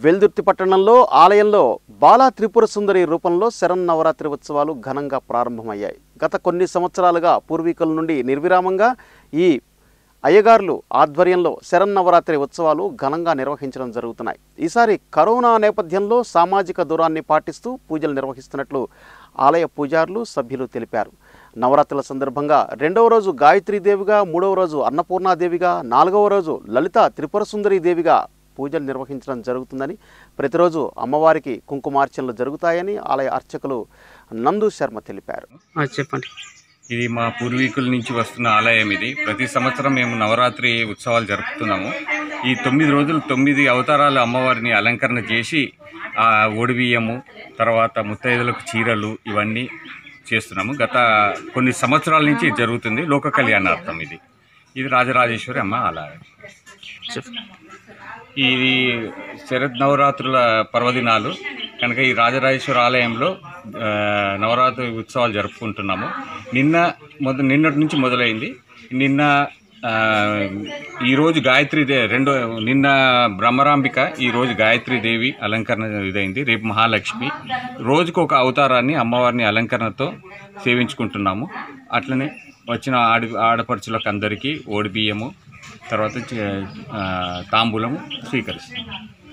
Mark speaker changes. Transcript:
Speaker 1: వెల్దుర్తి పట్టణంలో ఆలయంలో బాలా త్రిపుర సుందరి రూపంలో శరన్నవరాత్రి ఉత్సవాలు ఘనంగా ప్రారంభమయ్యాయి గత కొన్ని సంవత్సరాలుగా పూర్వీకుల నుండి నిర్విరామంగా ఈ అయ్యగారులు ఆధ్వర్యంలో శరన్నవరాత్రి ఉత్సవాలు ఘనంగా నిర్వహించడం జరుగుతున్నాయి ఈసారి కరోనా నేపథ్యంలో సామాజిక దూరాన్ని పాటిస్తూ పూజలు నిర్వహిస్తున్నట్లు ఆలయ పూజారులు సభ్యులు తెలిపారు నవరాత్రుల సందర్భంగా రెండవ రోజు గాయత్రీదేవిగా మూడవ రోజు అన్నపూర్ణాదేవిగా నాలుగవ రోజు లలిత త్రిపుర సుందరి దేవిగా పూజలు నిర్వహించడం జరుగుతుందని ప్రతిరోజు అమ్మవారికి కుంకుమార్చనలు జరుగుతాయని ఆలయ అర్చకులు నందు శర్మ తెలిపారు
Speaker 2: ఆ, చెప్పండి
Speaker 3: ఇది మా పూర్వీకుల నుంచి వస్తున్న ఆలయం ఇది ప్రతి సంవత్సరం మేము నవరాత్రి ఉత్సవాలు జరుపుతున్నాము ఈ తొమ్మిది రోజులు తొమ్మిది అవతారాల అమ్మవారిని అలంకరణ చేసి ఆ ఒడిబియ్యము తర్వాత ముత్తైదులకు చీరలు ఇవన్నీ చేస్తున్నాము గత కొన్ని సంవత్సరాల నుంచి ఇది జరుగుతుంది లోక కళ్యాణార్థం ఇది ఇది రాజరాజేశ్వరి అమ్మ ఆలయం
Speaker 2: చెప్పండి
Speaker 3: ఇది శరద్ నవరాత్రుల పర్వదినాలు కనుక ఈ రాజరాజేశ్వర ఆలయంలో ఆ, నవరాత్రి ఉత్సవాలు జరుపుకుంటున్నాము నిన్న మొద నిన్నటి నుంచి మొదలైంది నిన్న ఆ, ఈరోజు గాయత్రి దే రెండో నిన్న బ్రహ్మరాంబిక ఈరోజు గాయత్రి దేవి అలంకరణ ఇదైంది రేపు మహాలక్ష్మి రోజుకు ఒక అవతారాన్ని అమ్మవారిని అలంకరణతో సేవించుకుంటున్నాము అట్లనే వచ్చిన ఆడి ఆడపడుచులకు అందరికీ ఓడిబియ్యము తర్వాత చే- ఆ, తాంబూలము స్వీకరిస్తాం